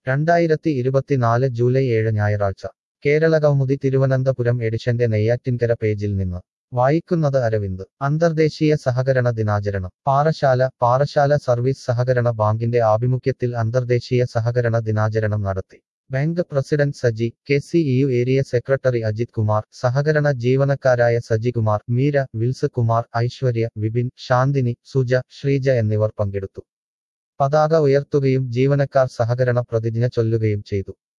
രണ്ടായിരത്തി ഇരുപത്തിനാല് ജൂലൈ ഏഴ് ഞായറാഴ്ച കേരളകൗമുദി തിരുവനന്തപുരം എഡിഷന്റെ നെയ്യാറ്റിൻകര പേജിൽ നിന്ന് വായിക്കുന്നത് അരവിന്ദ് അന്തർദേശീയ സഹകരണ ദിനാചരണം പാറശാല പാറശാല സർവീസ് സഹകരണ ബാങ്കിന്റെ ആഭിമുഖ്യത്തിൽ അന്തർദേശീയ സഹകരണ ദിനാചരണം നടത്തി bank president Saji K C EU area secretary Ajith Kumar സഹകരണ ജീവനക്കാരായ സജികുമാർ മീര വിൽസ് കുമാർ ഐശ്വര്യ വിപിൻ ശാന്തിനി സുജ ശ്രീജ എന്നിവർ പങ്കെടുത്തു പതാക ഉയർത്തുകയും ജീവനക്കാർ സഹകരണ പ്രതിജ്ഞ ചൊല്ലുകയും ചെയ്തു